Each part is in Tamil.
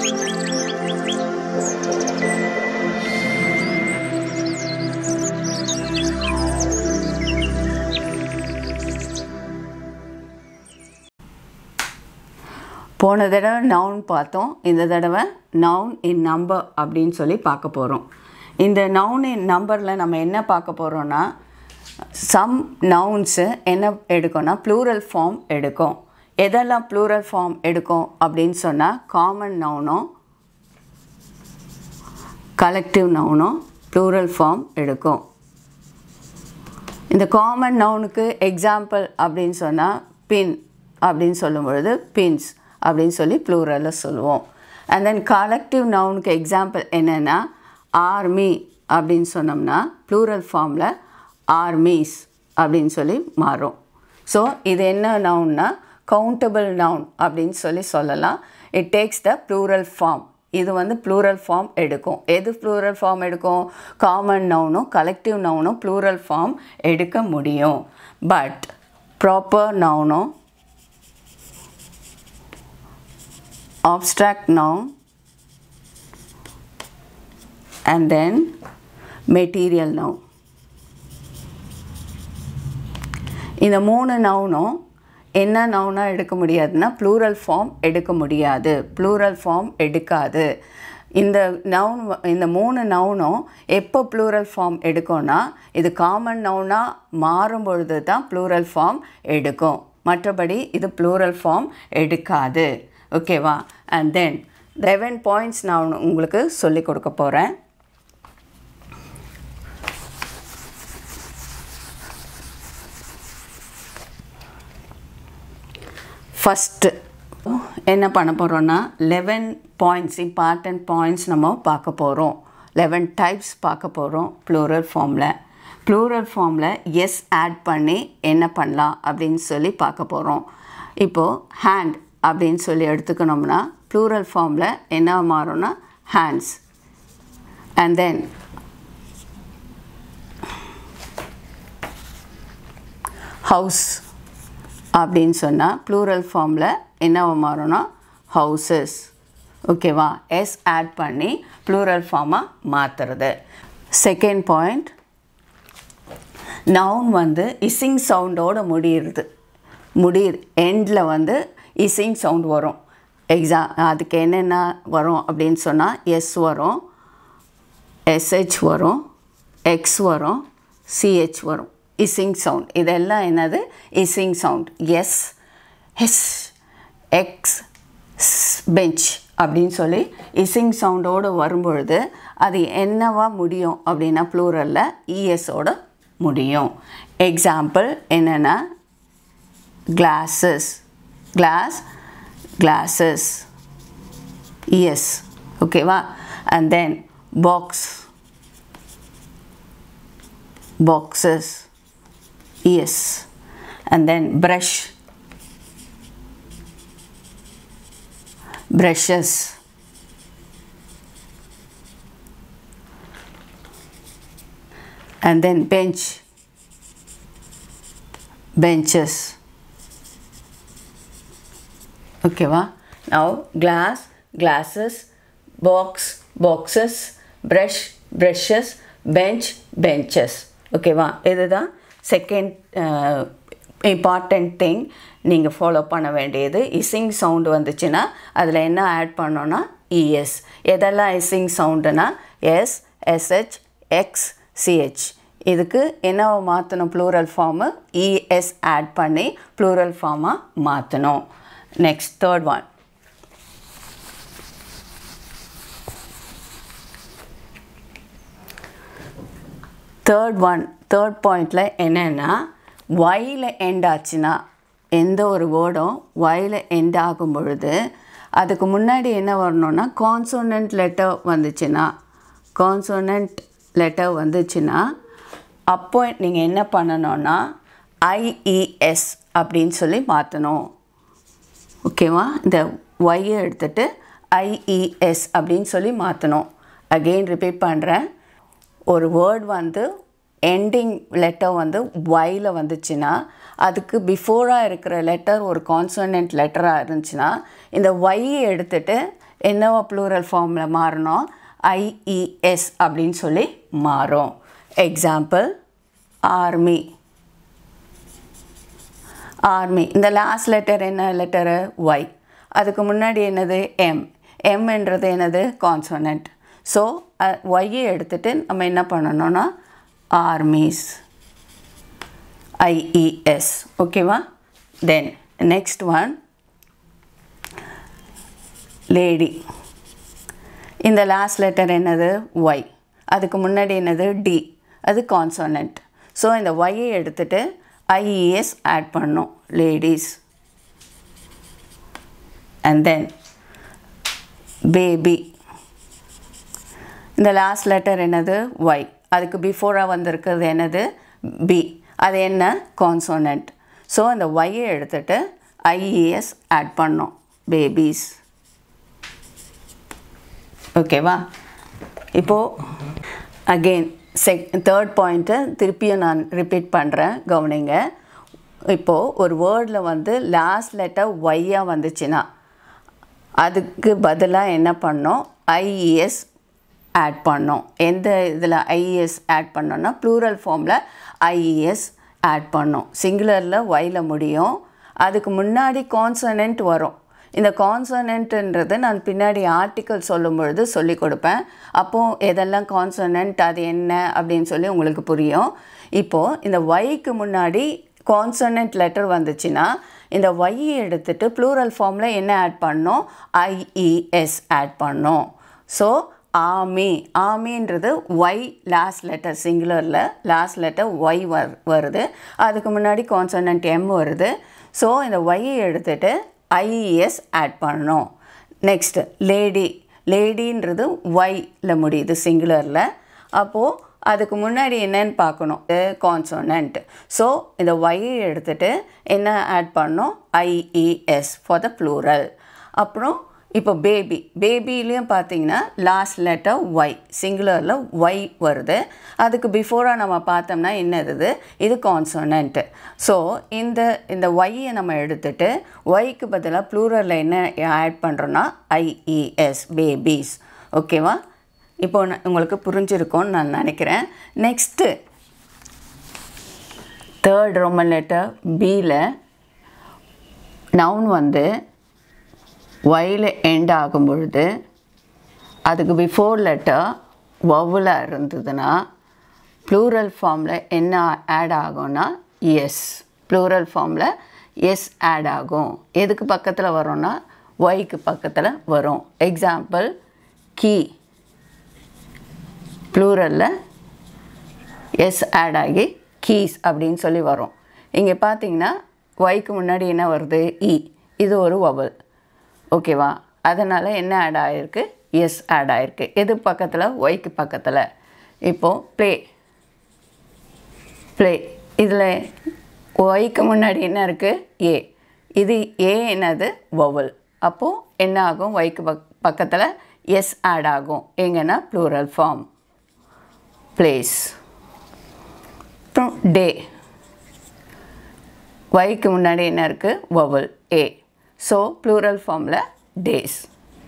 போன தடவை நவுன் பார்த்தோம் இந்த தடவை நவுன் இன் நம்பர் அப்படின்னு சொல்லி பார்க்க போகிறோம் இந்த நவுன் இன் நம்பரில் நம்ம என்ன பார்க்க போகிறோன்னா சம் நவுன்ஸு என்ன எடுக்கும்னா ப்ளூரல் ஃபார்ம் எடுக்கும் எதெல்லாம் ப்ளூரல் ஃபார்ம் எடுக்கும் அப்படின்னு சொன்னால் காமன் நவுனும் கலெக்டிவ் நவுனும் ப்ளூரல் ஃபார்ம் எடுக்கும் இந்த காமன் நவுனுக்கு எக்ஸாம்பிள் அப்படின்னு சொன்னால் பின் அப்படின்னு சொல்லும் பொழுது பின்ஸ் அப்படின்னு சொல்லி ப்ளூரலில் சொல்லுவோம் அண்ட் தென் கலெக்டிவ் நவுனுக்கு எக்ஸாம்பிள் என்னென்னா ஆர்மி அப்படின்னு சொன்னோம்னா ப்ளூரல் ஃபார்மில் ஆர்மீஸ் அப்படின்னு சொல்லி மாறும் ஸோ இது என்ன நவுன்னா கவுண்டபிள் நவுன் அப்படின்னு சொல்லி சொல்லலாம் it takes the plural form இது வந்து ப்ளூரல் ஃபார்ம் எடுக்கும் எது ப்ளூரல் ஃபார்ம் எடுக்கும் காமன் நவுனும் கலெக்டிவ் நவுனும் ப்ளூரல் ஃபார்ம் எடுக்க முடியும் பட் ப்ராப்பர் நவுனும் abstract noun and then material noun இந்த மூணு நவுனும் என்ன நவுனாக எடுக்க முடியாதுன்னா ப்ளூரல் ஃபார்ம் எடுக்க முடியாது ப்ளூரல் ஃபார்ம் எடுக்காது இந்த நவுன் இந்த மூணு நவுனும் எப்போ ப்ளூரல் ஃபார்ம் எடுக்கும்னா இது காமன் நவுனாக மாறும் பொழுது தான் ப்ளூரல் ஃபார்ம் எடுக்கும் மற்றபடி இது ப்ளூரல் ஃபார்ம் எடுக்காது ஓகேவா அண்ட் தென் லெவன் பாயிண்ட்ஸ் நான் உங்களுக்கு சொல்லி கொடுக்க போகிறேன் ஃபஸ்ட்டு என்ன பண்ண போகிறோன்னா லெவன் பாயிண்ட்ஸ் இம்பார்ட்டன்ட் பாயிண்ட்ஸ் நம்ம பார்க்க போகிறோம் லெவன் டைப்ஸ் பார்க்க போகிறோம் ப்ளூரல் ஃபார்மில் ப்ளூரல் ஃபார்மில் எஸ் ஆட் பண்ணி என்ன பண்ணலாம் அப்படின்னு சொல்லி பார்க்க போகிறோம் இப்போது ஹேண்ட் அப்படின்னு சொல்லி எடுத்துக்கணும்னா ப்ளூரல் ஃபார்மில் என்ன மாறும்னா ஹேண்ட்ஸ் அண்ட் தென் ஹவுஸ் அப்படின்னு சொன்னால் ப்ளூரல் ஃபார்மில் என்னவா மாறும்னா ஹவுசஸ் ஓகேவா எஸ் ஆட் பண்ணி ப்ளூரல் ஃபார்மாக மாற்றுறது செகண்ட் பாயிண்ட் நவுன் வந்து இசிங் சவுண்டோடு முடியுறது முடியுது எண்டில் வந்து இசிங் சவுண்ட் வரும் எக்ஸா அதுக்கு என்னென்ன வரும் அப்படின்னு சொன்னால் எஸ் வரும் எஸ்ஹெச் வரும் எக்ஸ் வரும் சிஹெச் வரும் இசிங் சவுண்ட் இதெல்லாம் என்னது இசிங் சவுண்ட் எஸ் ஹெஸ் எக்ஸ் பெஞ்ச் அப்படின்னு சொல்லி இசிங் சவுண்டோடு வரும்பொழுது அது என்னவா முடியும் அப்படின்னா ப்ளூரலில் இஎஸோட முடியும் எக்ஸாம்பிள் என்னென்னா glasses glass glasses yes ஓகேவா and then box boxes yes and then brush brushes and then bench benches ஓகேவா now class classes box boxes brush brushes bench benches ஓகேவா இதுதான் செகண்ட் இம்பார்ட்டண்ட் திங் நீங்கள் ஃபாலோ பண்ண வேண்டியது இசிங் சவுண்டு வந்துச்சுன்னா அதில் என்ன ஆட் பண்ணோன்னா இஎஸ் எதெல்லாம் இசிங் சவுண்டுனா எஸ் எஸ்ஹெச் எக்ஸ் சிஹெச் இதுக்கு என்னவை மாற்றணும் ப்ளூரல் ஃபார்மு இஎஸ் ஆட் பண்ணி ப்ளூரல் ஃபார்மாக மாற்றணும் next third one third one third பாயிண்டில் என்னென்னா ஒயில் எண்ட் ஆச்சுன்னா எந்த ஒரு வேர்டும் ஒயில் எண்ட் ஆகும் பொழுது அதுக்கு முன்னாடி என்ன வரணும்னா கான்சோனன்ட் லெட்டர் வந்துச்சுன்னா கான்சோனன்ட் லெட்டர் வந்துச்சுன்னா அப்போ நீங்கள் என்ன பண்ணணும்னா ஐஇஎஸ் அப்படின்னு சொல்லி மாற்றணும் ஓகேவா இந்த ஒய்யை எடுத்துகிட்டு ஐஇஎஸ் அப்படின்னு சொல்லி மாற்றணும் அகெயின் ரிப்பீட் பண்ணுறேன் ஒரு வேர்ட் வந்து எண்டிங் லெட்டர் வந்து ஒயில் வந்துச்சுன்னா அதுக்கு பிஃபோராக இருக்கிற லெட்டர் ஒரு கான்சனன்ட் லெட்டராக இருந்துச்சுன்னா இந்த ஒய்யை எடுத்துகிட்டு என்னவா ப்ளூரல் ஃபார்மில் மாறணும் ஐஇஎஸ் அப்படின்னு சொல்லி மாறும் எக்ஸாம்பிள் ஆர்மி ஆர்மி இந்த லாஸ்ட் லெட்டர் என்ன லெட்டரு ஒய் அதுக்கு முன்னாடி என்னது எம் எம்ன்றது என்னது கான்சோனன்ட் ஸோ ஒய்யை எடுத்துகிட்டு நம்ம என்ன பண்ணணும்னா ஆர்மீஸ் ஐஇஎஸ் ஓகேவா தென் நெக்ஸ்ட் ஒன் லேடி இந்த லாஸ்ட் லெட்டர் என்னது ஒய் அதுக்கு முன்னாடி என்னது டி அது கான்சோனன்ட் ஸோ இந்த ஒய்யை எடுத்துகிட்டு ஐஇஎஸ் ஆட் பண்ணோம் லேடிஸ் அண்ட் தென் பேபி இந்த லாஸ்ட் லெட்டர் என்னது ஒய் அதுக்கு பிஃபோராக வந்திருக்கிறது என்னது பி அது என்ன கான்சோனன்ட் ஸோ அந்த ஒய்யை எடுத்துகிட்டு ஐஇஎஸ் ஆட் பண்ணோம் பேபிஸ் ஓகேவா இப்போது அகெயின் செக் தேர்ட் பாயிண்ட்டை திருப்பியும் நான் ரிப்பீட் பண்ணுறேன் கவனிங்க இப்போது ஒரு வேர்டில் வந்து லாஸ்ட் லெட்டர் ஒய்யாக வந்துச்சுன்னா அதுக்கு பதிலாக என்ன பண்ணோம் ஐஇஎஸ் ஆட் பண்ணோம் எந்த இதில் ஐஇஎஸ் ஆட் பண்ணோன்னா ப்ளூரல் ஃபார்மில் ஐஇஎஸ் ஆட் பண்ணோம் சிங்குலரில் ஒயில் முடியும் அதுக்கு முன்னாடி கான்சனன்ட் வரும் இந்த கான்சனன்ட்ன்றது நான் பின்னாடி ஆர்டிக்கல் சொல்லும் பொழுது சொல்லி கொடுப்பேன் அப்போது எதெல்லாம் கான்சனன்ட் அது என்ன அப்படின்னு சொல்லி உங்களுக்கு புரியும் இப்போது இந்த ஒய்க்கு முன்னாடி கான்சனன்ட் லெட்டர் வந்துச்சுன்னா இந்த ஒய்யை எடுத்துட்டு ப்ளூரல் ஃபார்மில் என்ன ஆட் பண்ணோம் ஐஇஎஸ் ஆட் பண்ணோம் ஸோ ஆமி ஆமின்றது ஒய் லாஸ்ட் லெட்டர் சிங்குலரில் லாஸ்ட் லெட்டர் ஒய் வர் வருது அதுக்கு முன்னாடி கான்சனன்ட் எம் வருது ஸோ இந்த ஒய்யை எடுத்துகிட்டு ஐஇஎஸ் ஆட் பண்ணணும் நெக்ஸ்ட் லேடி லேடின்றது ஒய்ல முடியுது சிங்குலரில் அப்போது அதுக்கு முன்னாடி என்னன்னு பார்க்கணும் கான்சோனன்ட் ஸோ இந்த ஒய்யை எடுத்துகிட்டு என்ன ஆட் பண்ணோம் ஐஇஎஸ் ஃபார் த ப்ளூரல் அப்புறம் இப்போ பேபி பேபிலையும் பார்த்தீங்கன்னா லாஸ்ட் லெட்டர் ஒய் சிங்குலரில் ஒய் வருது அதுக்கு பிஃபோராக நம்ம பார்த்தோம்னா என்னது இது கான்சோனன்ட் ஸோ இந்த இந்த ஒய்யை நம்ம எடுத்துட்டு ஒய்க்கு பதிலாக ப்ளூரலில் என்ன ஆட் பண்ணுறோன்னா ஐஇஎஸ் பேபிஸ் ஓகேவா இப்போ உங்களுக்கு புரிஞ்சிருக்கும்னு நான் நினைக்கிறேன் நெக்ஸ்ட்டு தேர்ட் ரோமன் லெட்டர் பியில் நவுன் வந்து ஒயில் எண்ட் ஆகும் பொழுது அதுக்கு பிஃபோர் லெட்டர் வவுலாக இருந்ததுன்னா ப்ளூரல் ஃபார்மில் என்ன ஆட் ஆகும்னா எஸ் ப்ளூரல் ஃபார்மில் எஸ் ஆட் ஆகும் எதுக்கு பக்கத்தில் வரும்னா ஒய்க்கு பக்கத்தில் வரும் எக்ஸாம்பிள் கீ ப்ளூரலில் எஸ் ஆட் ஆகி கீஸ் அப்படின்னு சொல்லி வரும் இங்கே பார்த்தீங்கன்னா ஒய்க்கு முன்னாடி என்ன வருது இ இது ஒரு வவல் ஓகேவா அதனால் என்ன ஆட் ஆகிருக்கு எஸ் ஆட் ஆகிருக்கு எது பக்கத்தில் ஒய்க்கு பக்கத்தில் இப்போது ப்ளே ப்ளே இதில் ஒய்க்கு முன்னாடி என்ன இருக்குது ஏ இது ஏ என்னது வவல் அப்போது என்ன ஆகும் ஒய்க்கு பக் பக்கத்தில் எஸ் ஆட் ஆகும் எங்கன்னா ப்ளூரல் ஃபார்ம் பிளேஸ் அப்புறம் டே ஒய்க்கு முன்னாடி என்ன இருக்குது வவல் ஏ ஸோ ப்ளூரல் ஃபார்மில் டேஸ்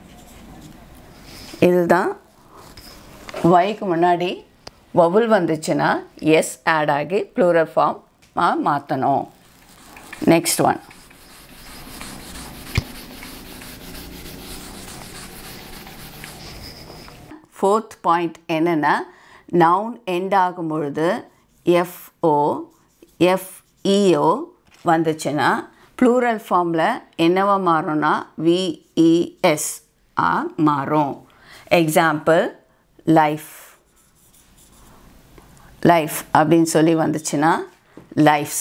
இதுதான் ஒய்க்கு முன்னாடி வவுல் வந்துச்சுன்னா எஸ் ஆட் ஆகி ப்ளூரல் ஃபார்மாக மாற்றணும் நெக்ஸ்ட் ஒன் ஃபோர்த் பாயிண்ட் என்னென்னா நவுன் எண்ட் ஆகும் பொழுது எஃப்ஓ எஃப்இஓ வந்துச்சுன்னா ப்ளூரல் ஃபார்மில் என்னவா மாறும்னா விஇஎஸ் ஆ மாறும் எக்ஸாம்பிள் லைஃப் லைஃப் அப்படின்னு சொல்லி வந்துச்சுன்னா லைஃப்ஸ்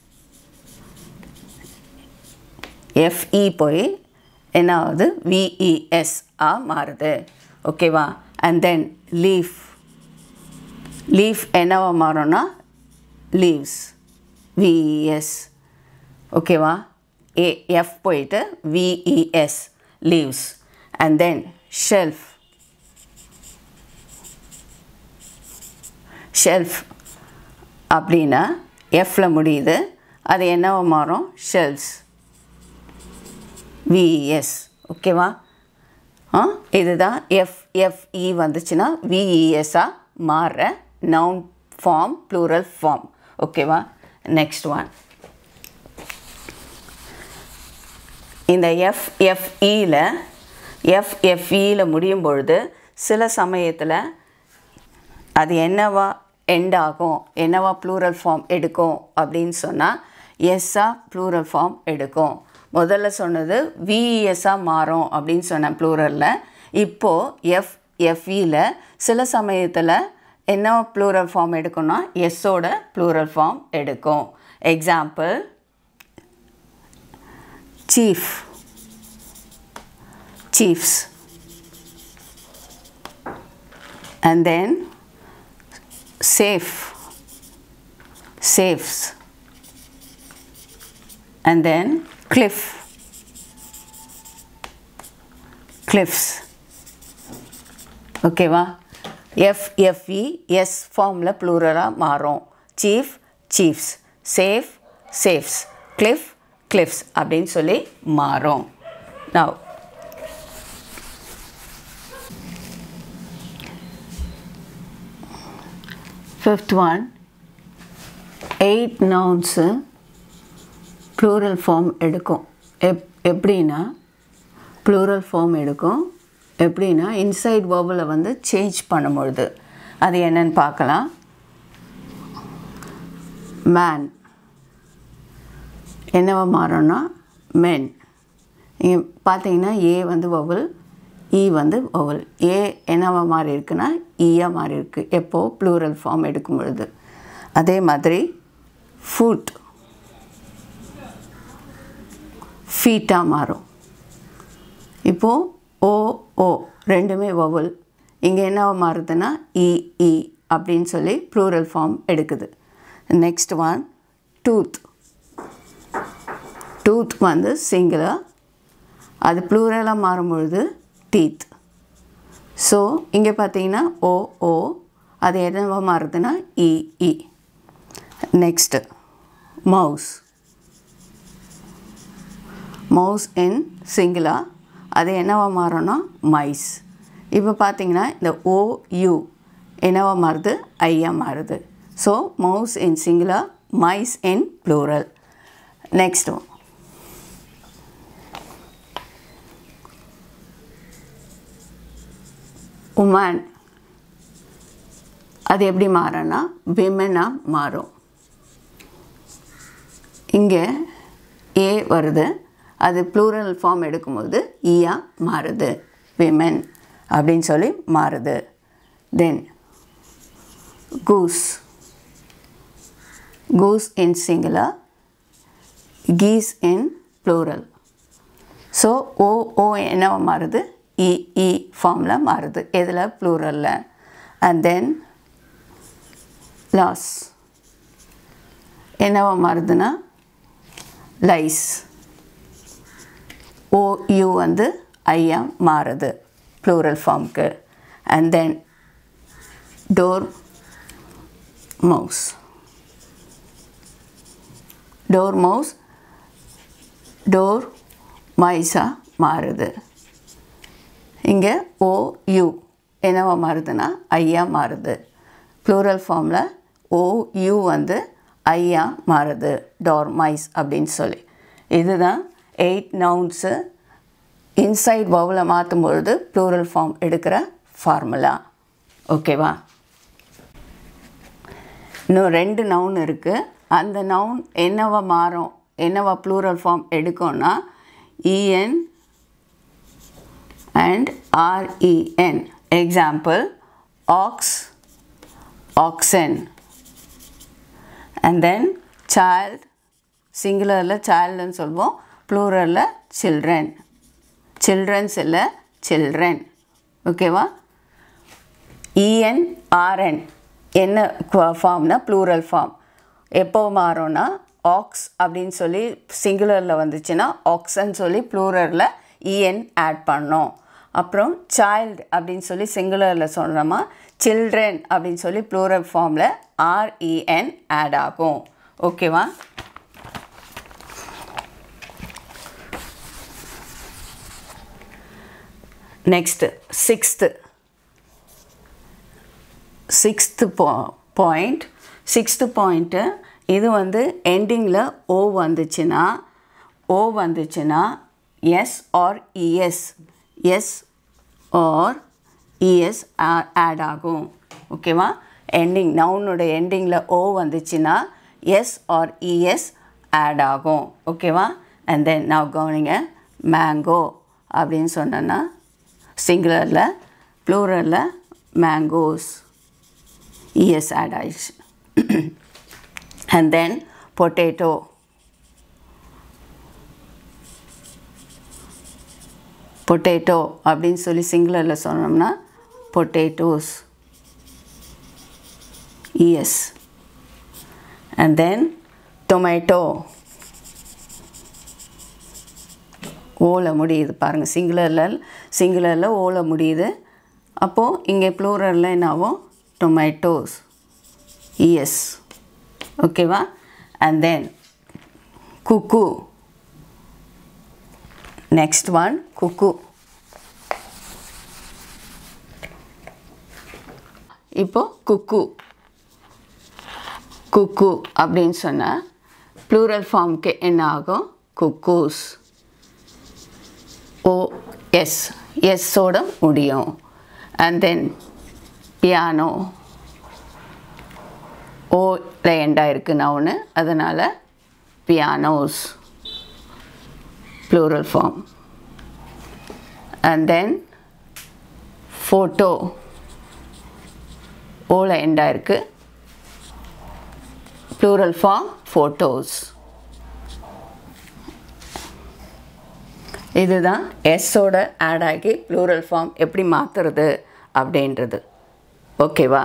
எஃப்இ போய் என்ன ஆகுது விஇஎஸ் ஆ மாறுது ஓகேவா அண்ட் தென் லீஃப் லீஃப் என்னவா மாறும்னா லீவ்ஸ் விஇஎஸ் ஓகேவா ஏ எஃப் போயிட்டு VES leaves and then shelf shelf அப்படின்னா எஃப்ல முடியுது அது என்னவா மாறும் ஷெல்ஃப்ஸ் விஇஎஸ் ஓகேவா ஆ இதுதான் எஃப்எஃப்இ வந்துச்சுன்னா விஇஎஸ்ஸாக மாறுற நவுன் ஃபார்ம் ப்ளூரல் ஃபார்ம் ஓகேவா நெக்ஸ்ட் ஒன் இந்த எஃப்எஃப்இயில் எஃப்எஃப்இயில் முடியும் பொழுது சில சமயத்தில் அது என்னவா எண்ட் ஆகும் என்னவா ப்ளூரல் ஃபார்ம் எடுக்கும் அப்படின்னு சொன்னால் எஸ்ஸாக ப்ளூரல் ஃபார்ம் எடுக்கும் முதல்ல சொன்னது விஇஎஸ்ஸாக மாறும் அப்படின்னு சொன்னேன் ப்ளூரலில் இப்போது எஃப் எஃப்இயில் சில சமயத்தில் என்ன ப்ளூரல் ஃபார்ம் எடுக்கும்னா எஸ்ஸோட ப்ளூரல் ஃபார்ம் எடுக்கும் example chief chiefs and then safe safes and then cliff cliffs ஓகேவா எஃப்எஃப்இ எஸ் ஃபார்மில் ப்ளூரலாக மாறும் chief chiefs safe safes cliff cliffs அப்படின்னு சொல்லி மாறும் now fifth one eight nouns plural form எடுக்கும் எப் எப்படின்னா ப்ளூரல் ஃபார்ம் எடுக்கும் எப்படின்னா இன்சைட் வர்பில் வந்து சேஞ்ச் பண்ணும்பொழுது அது என்னன்னு பார்க்கலாம் மேன் என்னவா மாறும்னா மென் இங்கே பார்த்தீங்கன்னா ஏ வந்து வவல் இ வந்து வவல் ஏ என்னவா மாறி இருக்குன்னா ஈயாக மாறி இருக்கு எப்போது ப்ளூரல் ஃபார்ம் எடுக்கும் பொழுது அதே மாதிரி ஃபுட் ஃபீட்டாக மாறும் இப்போது ஓ ஓ ரெண்டுமே வவல் இங்கே என்னவா மாறுதுன்னா இ இ அப்படின்னு சொல்லி ப்ளூரல் ஃபார்ம் எடுக்குது நெக்ஸ்ட் ஒன் டூத் டூத் வந்து சிங்கிளாக அது ப்ளூரலாக மாறும்பொழுது டீத் ஸோ இங்கே பார்த்தீங்கன்னா ஓ ஓ அது என்னவா மாறுதுன்னா E E next mouse mouse in சிங்கிளா அது என்னவா மாறும்னா மைஸ் இப்போ பார்த்தீங்கன்னா இந்த ஓ யூ என்னவா மாறுது ஐயா மாறுது ஸோ மவுஸ் இன் சிங்கிளா mice in plural next woman அது எப்படி மாறும்னா விமனாக மாறும் இங்கே ஏ வருது அது ப்ளூரல் ஃபார்ம் எடுக்கும்போது ஈயா மாறுது விமென் அப்படின்னு சொல்லி மாறுது then goose goose in singular geese in plural so O O என்னவா மாறுது இ இ ஃபார்மில் மாறுது எதில் ப்ளூரலில் அண்ட் தென் லாஸ் என்னவா மாறுதுன்னா லைஸ் ஓ யூ வந்து ஐயா மாறுது ப்ளூரல் ஃபார்முக்கு and then door mouse door mouse door மைஸா மாறுது இங்கே ஓ யூ என்னவா மாறுதுன்னா ஐயா மாறுது ப்ளூரல் ஃபார்மில் ஓ யூ வந்து ஐயா மாறுது டோர் மைஸ் அப்படின்னு சொல்லி இதுதான் எயிட் நவுன்ஸு இன்சைட் வவுல மாற்றும் பொழுது ப்ளூரல் ஃபார்ம் எடுக்கிற ஃபார்முலா ஓகேவா இன்னும் ரெண்டு நவுன் இருக்குது அந்த நவுன் என்னவா மாறும் என்னவா ப்ளூரல் ஃபார்ம் எடுக்கும்னா இஎன் and REN. Example ox, oxen. And then child, சிங்குலரில் சைல்டுன்னு சொல்லுவோம் ப்ளூரலில் சில்ட்ரன் சில்ட்ரன்ஸ் இல்லை சில்ட்ரன் ஓகேவா இஎன் ஆர்என் என்ன ஃபார்ம்னா ப்ளூரல் ஃபார்ம் எப்போ மாறும்னா ஆக்ஸ் அப்படின்னு சொல்லி சிங்குலரில் வந்துச்சுன்னா ஆக்ஸ்ன்னு சொல்லி ப்ளூரலில் இஎன் ஆட் பண்ணோம் அப்புறம் சைல்டு அப்படின்னு சொல்லி சிங்குலரில் சொல்கிறோமா சில்ட்ரன் அப்படின்னு சொல்லி ப்ளூரல் ஃபார்மில் ஆர்இஎன் ஆட் ஆகும் ஓகேவா நெக்ஸ்ட்டு சிக்ஸ்த்து சிக்ஸ்த்து பா பாயிண்ட் சிக்ஸ்த்து பாயிண்ட்டு இது வந்து எண்டிங்கில் ஓ வந்துச்சுன்னா ஓ வந்துச்சுன்னா S or E S S or E S add ஆகும் ஓகேவா எண்டிங் நவுனோட எண்டிங்கில் ஓ வந்துச்சுன்னா எஸ் ஆர் இஎஸ் ஆட் ஆகும் ஓகேவா அண்ட் தென் நான் கவனிங்க மேங்கோ அப்படின்னு சொன்னேன்னா சிங்குலரில் ப்ளூரலில் மேங்கோஸ் இஎஸ் ஆட் ஆயிடுச்சு அண்ட் தென் பொட்டேட்டோ பொட்டேட்டோ அப்படின்னு சொல்லி சிங்குலரில் சொன்னோம்னா potatoes E S and then tomato ஓல முடியுது பாருங்கள் சிங்குலரில் சிங்குலரில் ஓல முடியுது அப்போது இங்கே ப்ளூரலில் என்னாகும் டொமேட்டோஸ் இஎஸ் ஓகேவா and then cuckoo next one cuckoo இப்போ குக்கு குக்கு அப்படின்னு சொன்னால் ப்ளூரல் ஃபார்முக்கு என்ன ஆகும் குக்கூஸ் ஓ எஸ் எஸ்ஸோட முடியும் அண்ட் தென் பியானோ ஓல எண்டாக இருக்குது நான் ஒன்று அதனால் pianos plural form and then photo ஓல எண்டாக இருக்கு plural form photos இதுதான் எஸ்ஸோட ஆட் ஆகி ப்ளூரல் ஃபார்ம் எப்படி மாற்றுறது அப்படின்றது ஓகேவா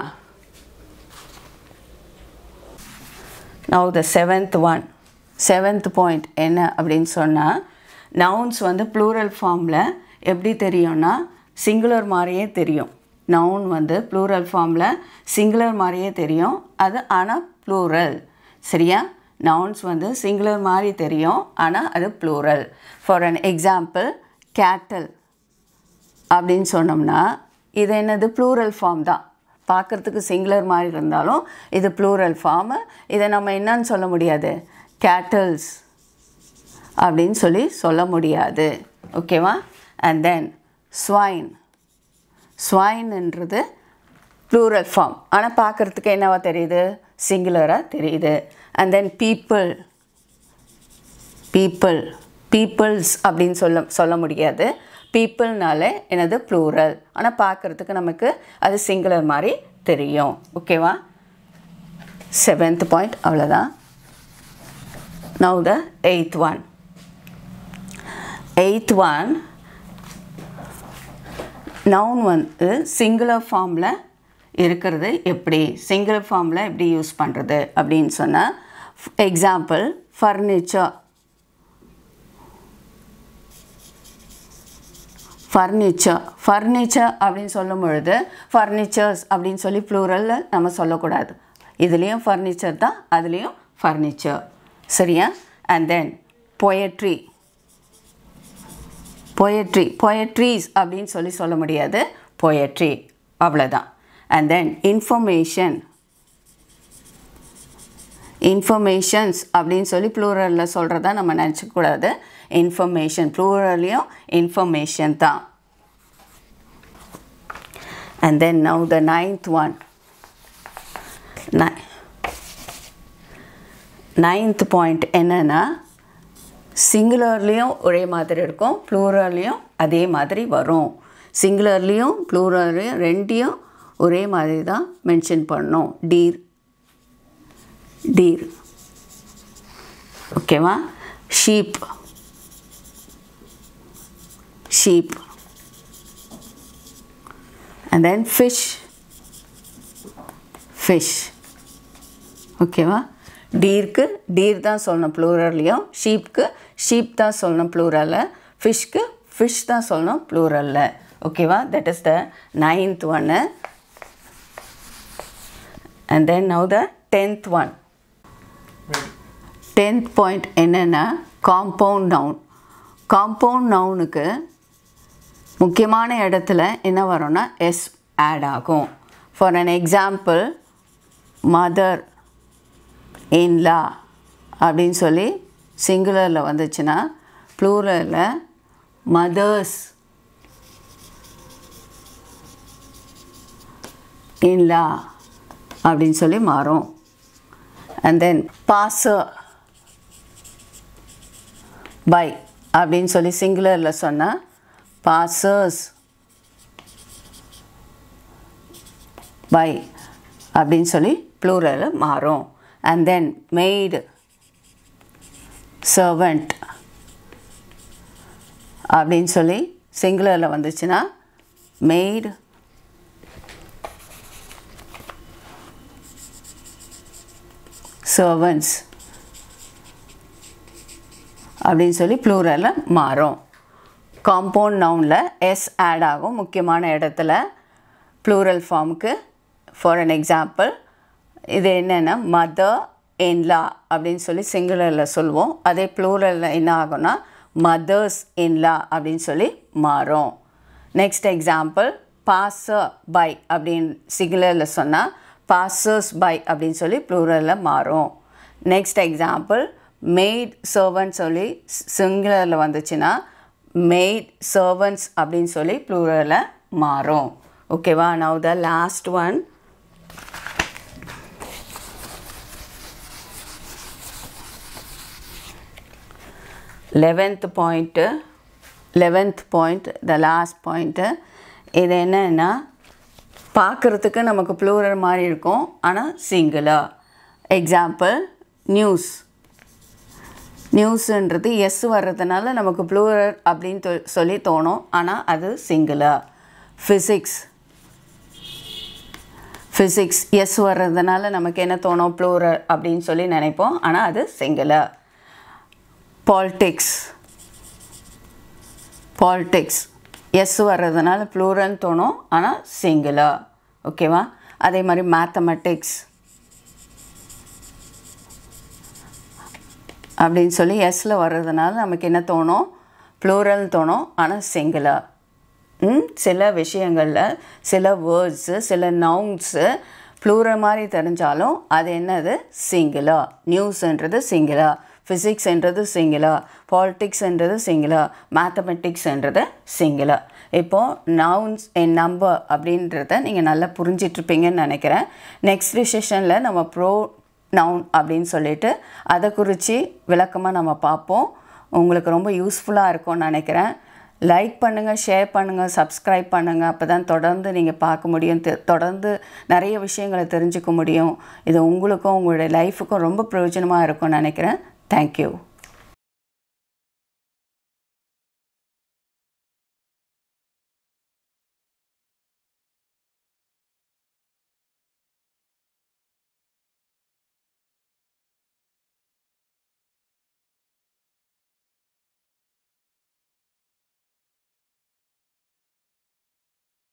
now the seventh one seventh point என்ன அப்படின்னு சொன்னால் நவுன்ஸ் வந்து ப்ளூரல் ஃபார்மில் எப்படி தெரியும்னா சிங்குலர் மாதிரியே தெரியும் நவுன் வந்து ப்ளூரல் ஃபார்மில் சிங்குலர் மாதிரியே தெரியும் அது ஆனால் ப்ளூரல் சரியா நவுன்ஸ் வந்து சிங்குலர் மாதிரி தெரியும் ஆனால் அது ப்ளூரல் ஃபார் அன் எக்ஸாம்பிள் கேட்டல் அப்படின்னு சொன்னோம்னா இது என்னது ப்ளூரல் ஃபார்ம் தான் பார்க்குறதுக்கு சிங்குலர் மாதிரி இருந்தாலும் இது ப்ளூரல் ஃபார்மு இதை நம்ம என்னன்னு சொல்ல முடியாது கேட்டல்ஸ் அப்படின்னு சொல்லி சொல்ல முடியாது ஓகேவா அண்ட் தென் ஸ்வைன் ஸ்வைன்ன்றது ப்ளூரல் ஃபார்ம் ஆனால் பார்க்குறதுக்கு என்னவா தெரியுது சிங்குலராக தெரியுது and then people people peoples அப்படின்னு சொல்ல சொல்ல முடியாது பீப்புள்னாலே என்னது ப்ளூரல் ஆனால் பார்க்குறதுக்கு நமக்கு அது சிங்குலர் மாதிரி தெரியும் ஓகேவா செவன்த் பாயிண்ட் அவ்வளோதான் now the eighth one eighth one noun வந்து சிங்குலர் ஃபார்மில் இருக்கிறது எப்படி சிங்குலர் ஃபார்மில் எப்படி யூஸ் பண்ணுறது அப்படின்னு சொன்னால் எக்ஸாம்பிள் ஃபர்னிச்சர் ஃபர்னிச்சர் ஃபர்னிச்சர் அப்படின்னு சொல்லும் பொழுது ஃபர்னிச்சர்ஸ் அப்படின்னு சொல்லி ப்ளூரலில் நம்ம சொல்லக்கூடாது இதுலேயும் ஃபர்னிச்சர் தான் அதுலேயும் ஃபர்னிச்சர் சரியா and then poetry poetry poetries அப்படின்னு சொல்லி சொல்ல முடியாது பொயட்ரி அவ்வளோதான் அண்ட் தென் இன்ஃபர்மேஷன் இன்ஃபர்மேஷன்ஸ் அப்படின்னு சொல்லி ப்ளூரலில் சொல்கிறதா நம்ம நினச்சக்கூடாது இன்ஃபர்மேஷன் ப்ளூரல்லையும் இன்ஃபர்மேஷன் தான் and then now the ninth one ninth point என்னென்னா சிங்குலர்லேயும் ஒரே மாதிரி இருக்கும் ப்ளூரல்லையும் அதே மாதிரி வரும் சிங்குலர்லேயும் ப்ளூரல்லையும் ரெண்டையும் ஒரே மாதிரி தான் மென்ஷன் பண்ணணும் டீர் டீர் ஓகேவா sheep sheep and then fish fish ஓகேவா டீருக்கு டீர் தான் சொல்லணும் ப்ளூரல்லையும் ஷீப்க்கு ஷீப் தான் சொல்லணும் ப்ளூரலில் ஃபிஷ்க்கு ஃபிஷ் தான் சொல்லணும் ப்ளூரலில் ஓகேவா தட் இஸ் த நைன்த் ஒன்று and then now the tenth one tenth point என்னென்னா காம்பவுண்ட் நவுன் காம்பவுண்ட் நவுனுக்கு முக்கியமான இடத்துல என்ன வரும்னா எஸ் ஆட் ஆகும் for an example mother in-law அப்படின்னு சொல்லி சிங்குலரில் வந்துச்சுன்னா ப்ளூரலில் மதர்ஸ் இன்லா அப்படின்னு சொல்லி மாறும் அண்ட் தென் பாசர் பை அப்படின்னு சொல்லி சிங்குலரில் சொன்னால் பாசர்ஸ் பை அப்படின்னு சொல்லி ப்ளூரலில் மாறும் அண்ட் தென் மெய்டு சர்வெண்ட் அப்படின்னு சொல்லி சிங்குலரில் வந்துச்சுன்னா மெய்டு சர்வன்ஸ் அப்படின்னு சொல்லி ப்ளூரலில் மாறும் காம்பவுண்ட் நவுனில் எஸ் ஆட் ஆகும் முக்கியமான இடத்துல ப்ளூரல் ஃபார்முக்கு ஃபார் அன் எக்ஸாம்பிள் இது என்னென்னா மதர் இன்லா அப்படின்னு சொல்லி சிங்குலரில் சொல்லுவோம் அதே ப்ளூரலில் என்ன ஆகும்னா மதர்ஸ் இன்லா அப்படின்னு சொல்லி மாறும் நெக்ஸ்ட் எக்ஸாம்பிள் பாசர் பை அப்படின்னு சிங்குலரில் சொன்னால் பாசர்ஸ் பை அப்படின்னு சொல்லி ப்ளூரலில் மாறும் நெக்ஸ்ட் எக்ஸாம்பிள் மெய்ட் சர்வன்ட் சொல்லி சிங்குலரில் வந்துச்சுன்னா மெய்ட் சர்வன்ட்ஸ் அப்படின்னு சொல்லி ப்ளூரலில் மாறும் ஓகேவா now the last one eleventh point eleventh point the last point இது என்னன்னா பார்க்குறதுக்கு நமக்கு ப்ளூரல் மாதிரி இருக்கும் ஆனால் சிங்குலர் எக்ஸாம்பிள் நியூஸ் நியூஸுன்றது எஸ் வர்றதுனால நமக்கு ப்ளூரல் அப்படின்னு தொ- சொல்லி தோணும் ஆனால் அது சிங்குலர் ஃபிசிக்ஸ் ஃபிசிக்ஸ் எஸ் வர்றதுனால நமக்கு என்ன தோணும் ப்ளூரல் அப்படின்னு சொல்லி நினைப்போம் ஆனால் அது சிங்குலர் பாலிட்டிக்ஸ் பாலிட்டிக்ஸ் எஸ் வர்றதுனால ப்ளூரல்னு தோணும் ஆனால் சிங்குலர் ஓகேவா அதே மாதிரி மேத்தமெட்டிக்ஸ் அப்படின்னு சொல்லி எஸ்ஸில் வர்றதுனால நமக்கு என்ன தோணும் ப்ளூரல்னு தோணும் ஆனால் சிங்குலர் ம் சில விஷயங்களில் சில வேர்ட்ஸு சில நவுன்ஸு ப்ளூரல் மாதிரி தெரிஞ்சாலும் அது என்னது சிங்குலர் நியூஸ்ன்றது சிங்குலர் ஃபிசிக்ஸ்ன்றது சிங்குலர் பாலிட்டிக்ஸ்ன்றது சிங்குலர் மேத்தமெட்டிக்ஸ்ன்றது சிங்குலர் இப்போது நவுன்ஸ் என் நம்பர் அப்படின்றத நீங்கள் நல்லா புரிஞ்சிட்ருப்பீங்கன்னு நினைக்கிறேன் நெக்ஸ்ட் செஷனில் நம்ம ப்ரோ நவுன் அப்படின்னு சொல்லிட்டு அதை குறித்து விளக்கமாக நம்ம பார்ப்போம் உங்களுக்கு ரொம்ப யூஸ்ஃபுல்லாக இருக்கும்னு நினைக்கிறேன் லைக் பண்ணுங்கள் ஷேர் பண்ணுங்கள் சப்ஸ்கிரைப் பண்ணுங்கள் அப்போ தான் தொடர்ந்து நீங்கள் பார்க்க முடியும் தெ- தொடர்ந்து நிறைய விஷயங்களை தெரிஞ்சுக்க முடியும் இது உங்களுக்கும் உங்களுடைய லைஃபுக்கும் ரொம்ப பிரயோஜனமாக இருக்கும்னு நினைக்கிறேன் தேங்க்யூ